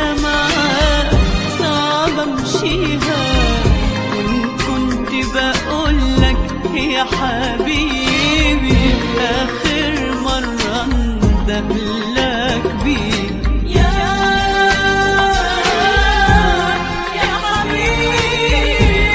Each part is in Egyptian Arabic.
السكة معاك صعب امشيها وان كنت بقولك يا حبيبي اخر مرة اندهلك بيه يا يا حبيبي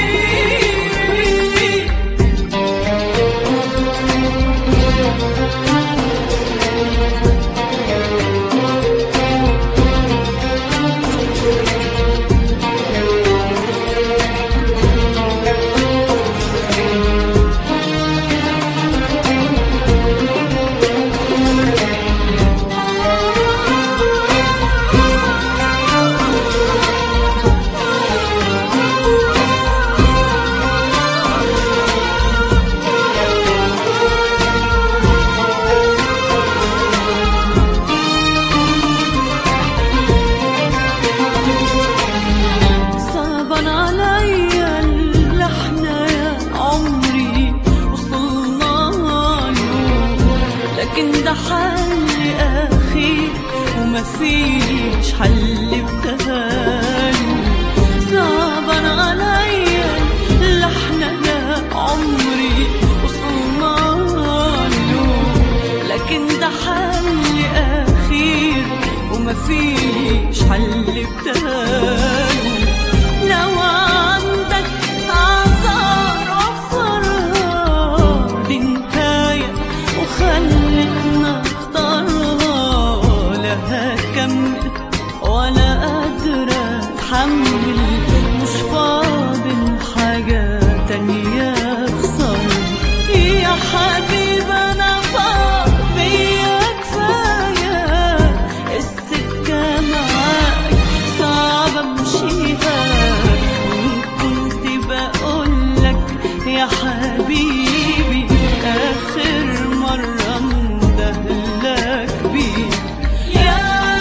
صعبان عليا اللي احنا يا عمري وصلنا له لكن ده حل اخير وما فيش حل بتهاني صعبان عليا اللي احنا يا عمري وصلنا له لكن ده حل اخير وما فيش حل بتهاني لو عندك اعذار عفرها دي نهاية وخلتنا اختارها لا هكمل ولا قادرة اتحمل مش فاضل حاجة تانية اخسر يا حبيب انا فاض بيا كفاية السكة معاك صعب امشيها وان كنت بقولك يا حبيبي اخر مرة اندهلك بيه يا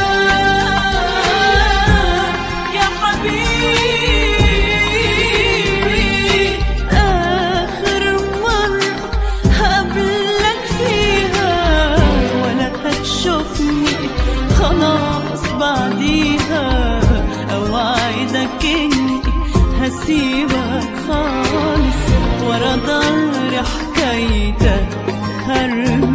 يا حبيبي اخر مرة هقابلك فيها ولا هتشوفني خلاص بعديها اوعدك اني هسيبك خالص ورا ظهر حكايتك هرمي